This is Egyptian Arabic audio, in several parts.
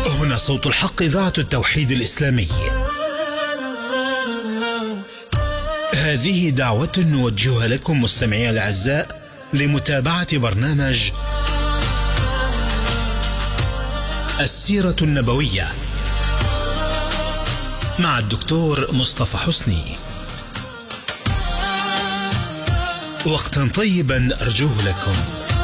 هنا صوت الحق إذاعة التوحيد الإسلامي هذه دعوة نوجهها لكم مستمعي الأعزاء لمتابعة برنامج السيرة النبوية مع الدكتور مصطفى حسني وقتا طيبا أرجوه لكم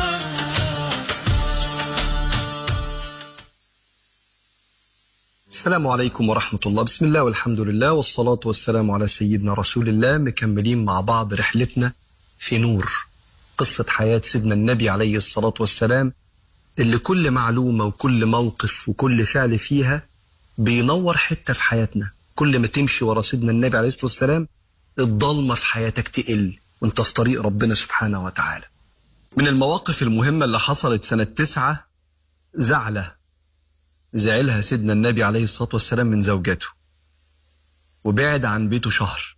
السلام عليكم ورحمة الله بسم الله والحمد لله والصلاة والسلام على سيدنا رسول الله مكملين مع بعض رحلتنا في نور قصة حياة سيدنا النبي عليه الصلاة والسلام اللي كل معلومة وكل موقف وكل فعل فيها بينور حتة في حياتنا كل ما تمشي ورا سيدنا النبي عليه الصلاة والسلام الضلمة في حياتك تقل وانت في طريق ربنا سبحانه وتعالى من المواقف المهمة اللي حصلت سنة تسعة زعلة زعلها سيدنا النبي عليه الصلاة والسلام من زوجته وبعد عن بيته شهر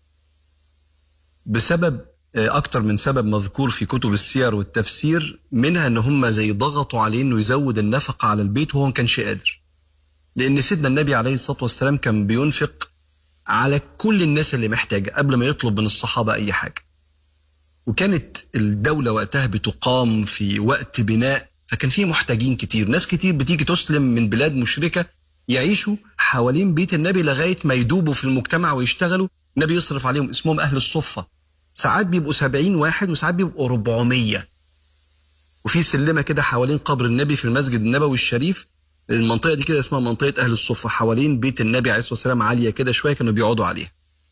بسبب أكتر من سبب مذكور في كتب السير والتفسير منها إن هم زي ضغطوا عليه إنه يزود النفقة على البيت وهو ما كانش قادر لأن سيدنا النبي عليه الصلاة والسلام كان بينفق على كل الناس اللي محتاجة قبل ما يطلب من الصحابة أي حاجة وكانت الدولة وقتها بتقام في وقت بناء فكان في محتاجين كتير ناس كتير بتيجي تسلم من بلاد مشركة يعيشوا حوالين بيت النبي لغاية ما يدوبوا في المجتمع ويشتغلوا النبي يصرف عليهم اسمهم أهل الصفة ساعات بيبقوا سبعين واحد وساعات بيبقوا ربعمية وفي سلمة كده حوالين قبر النبي في المسجد النبوي الشريف المنطقة دي كده اسمها منطقة أهل الصفة حوالين بيت النبي عليه الصلاة والسلام عالية كده شوية كانوا بيقعدوا عليها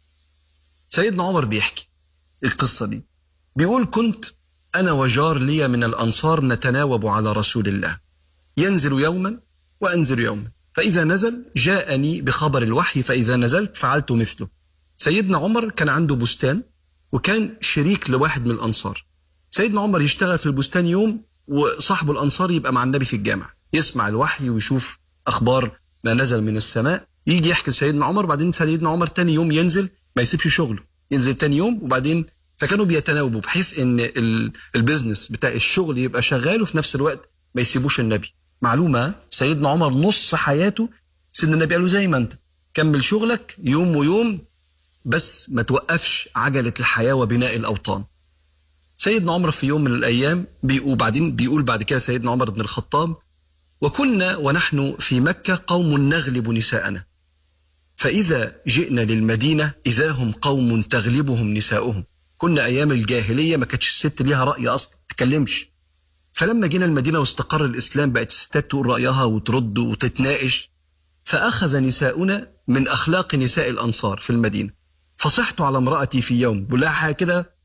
سيدنا عمر بيحكي القصة دي بيقول كنت أنا وجار لي من الأنصار نتناوب على رسول الله ينزل يوما وأنزل يوما فإذا نزل جاءني بخبر الوحي فإذا نزلت فعلت مثله سيدنا عمر كان عنده بستان وكان شريك لواحد من الأنصار سيدنا عمر يشتغل في البستان يوم وصاحب الأنصار يبقى مع النبي في الجامع يسمع الوحي ويشوف أخبار ما نزل من السماء يجي يحكي لسيدنا عمر بعدين سيدنا عمر تاني يوم ينزل ما يسيبش شغله ينزل تاني يوم وبعدين فكانوا بيتناوبوا بحيث ان البيزنس بتاع الشغل يبقى شغال وفي نفس الوقت ما يسيبوش النبي معلومه سيدنا عمر نص حياته سيدنا النبي قال له زي ما انت كمل شغلك يوم ويوم بس ما توقفش عجله الحياه وبناء الاوطان سيدنا عمر في يوم من الايام بيقول بعدين بيقول بعد كده سيدنا عمر بن الخطاب وكنا ونحن في مكه قوم نغلب نساءنا فاذا جئنا للمدينه اذا هم قوم تغلبهم نساؤهم كنا ايام الجاهليه ما كانتش الست ليها راي اصلا تتكلمش فلما جينا المدينه واستقر الاسلام بقت الستات تقول رايها وترد وتتناقش فاخذ نساؤنا من اخلاق نساء الانصار في المدينه فصحت على امراتي في يوم بقول لها حاجه كده